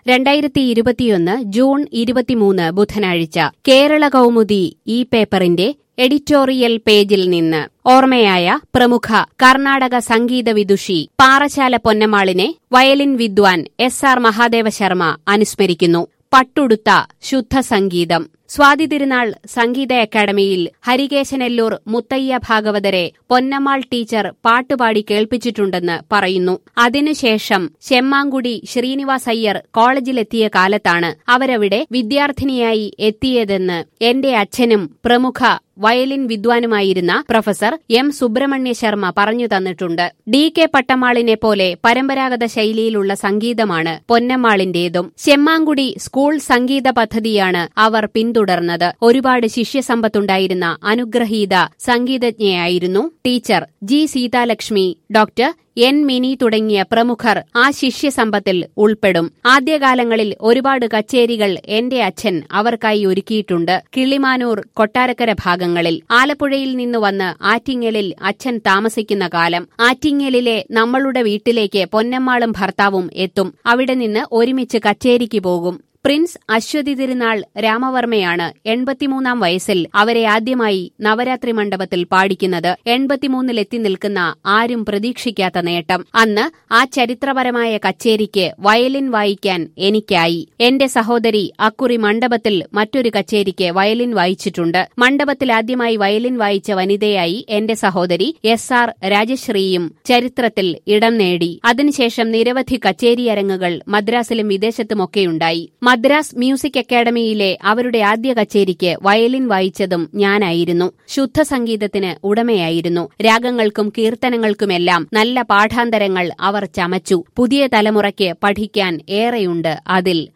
രണ്ടായിരത്തി ഇരുപത്തിയൊന്ന് ജൂൺ ഇരുപത്തിമൂന്ന് ബുധനാഴ്ച കേരള കൗമുദി ഈ പേപ്പറിന്റെ എഡിറ്റോറിയൽ പേജിൽ നിന്ന് ഓർമ്മയായ പ്രമുഖ കർണാടക സംഗീത വിദുഷി പാറശാല പൊന്നമാളിനെ വയലിൻ വിദ്വാൻ എസ് ആർ മഹാദേവ ശർമ്മ അനുസ്മരിക്കുന്നു പട്ടുടുത്ത ശുദ്ധ സംഗീതം സ്വാതി തിരുനാൾ സംഗീത അക്കാദമിയിൽ ഹരികേശനെല്ലൂർ മുത്തയ്യ ഭാഗവതരെ പൊന്നമ്മാൾ ടീച്ചർ പാട്ടുപാടി കേൾപ്പിച്ചിട്ടുണ്ടെന്ന് പറയുന്നു അതിനുശേഷം ശെമ്മാങ്കുടി ശ്രീനിവാസ് അയ്യർ കോളേജിലെത്തിയ കാലത്താണ് അവരവിടെ വിദ്യാർത്ഥിനിയായി എത്തിയതെന്ന് എന്റെ അച്ഛനും പ്രമുഖ വയലിൻ വിദ്വാനുമായിരുന്ന പ്രൊഫസർ എം സുബ്രഹ്മണ്യ ശർമ്മ പറഞ്ഞു തന്നിട്ടുണ്ട് ഡി കെ പട്ടമാളിനെ പോലെ പരമ്പരാഗത ശൈലിയിലുള്ള സംഗീതമാണ് പൊന്നമ്മാളിന്റേതും ശെമ്മാങ്കുടി സ്കൂൾ സംഗീത പദ്ധതിയാണ് അവർ പിന്തുടർന്നത് ഒരുപാട് ശിഷ്യസമ്പത്തുണ്ടായിരുന്ന അനുഗ്രഹീത സംഗീതജ്ഞയായിരുന്നു teacher G Seethalakshmi doctor N Mini തുടങ്ങിയ പ്രമുഖർ ആ ശിഷ്യസമ്പത്തിൽ ഉൾപ്പെടും ആദ്യകാലങ്ങളിൽ ഒരുപാട് കച്ചേരികൾ എന്റെ അച്ഛൻ അവർക്കായി ഒരുക്കിയിട്ടുണ്ട് കിളിമാനൂർ കൊട്ടാരക്കര ഭാഗങ്ങളിൽ ആലപ്പുഴയിൽ നിന്ന് വന്ന് ആറ്റിങ്ങലിൽ അച്ഛൻ താമസിക്കുന്ന കാലം ആറ്റിങ്ങലിലെ നമ്മളുടെ വീട്ടിലേക്ക് പൊന്നമ്മാളും ഭർത്താവും എത്തും അവിടെ നിന്ന് ഒരുമിച്ച് കച്ചേരിക്ക് പോകും പ്രിൻസ് അശ്വതി തിരുനാൾ രാമവർമ്മയാണ് എൺപത്തിമൂന്നാം വയസ്സിൽ അവരെ ആദ്യമായി നവരാത്രി മണ്ഡപത്തിൽ പാടിക്കുന്നത് എൺപത്തിമൂന്നിലെത്തി നിൽക്കുന്ന ആരും പ്രതീക്ഷിക്കാത്ത നേട്ടം അന്ന് ആ ചരിത്രപരമായ കച്ചേരിക്ക് വയലിൻ വായിക്കാൻ എനിക്കായി എന്റെ സഹോദരി അക്കുറി മണ്ഡപത്തിൽ മറ്റൊരു കച്ചേരിക്ക് വയലിൻ വായിച്ചിട്ടുണ്ട് മണ്ഡപത്തിൽ ആദ്യമായി വയലിൻ വായിച്ച വനിതയായി എന്റെ സഹോദരി എസ് ആർ രാജശ്രീയും ചരിത്രത്തിൽ ഇടം നേടി അതിനുശേഷം നിരവധി കച്ചേരി അരങ്ങുകൾ മദ്രാസിലും വിദേശത്തുമൊക്കെയുണ്ടായി മദ്രാസ് മ്യൂസിക് അക്കാദമിയിലെ അവരുടെ ആദ്യ കച്ചേരിക്ക് വയലിൻ വായിച്ചതും ഞാനായിരുന്നു ശുദ്ധ സംഗീതത്തിന് ഉടമയായിരുന്നു രാഗങ്ങൾക്കും കീർത്തനങ്ങൾക്കുമെല്ലാം നല്ല പാഠാന്തരങ്ങൾ അവർ ചമച്ചു പുതിയ തലമുറയ്ക്ക് പഠിക്കാൻ ഏറെയുണ്ട് അതിൽ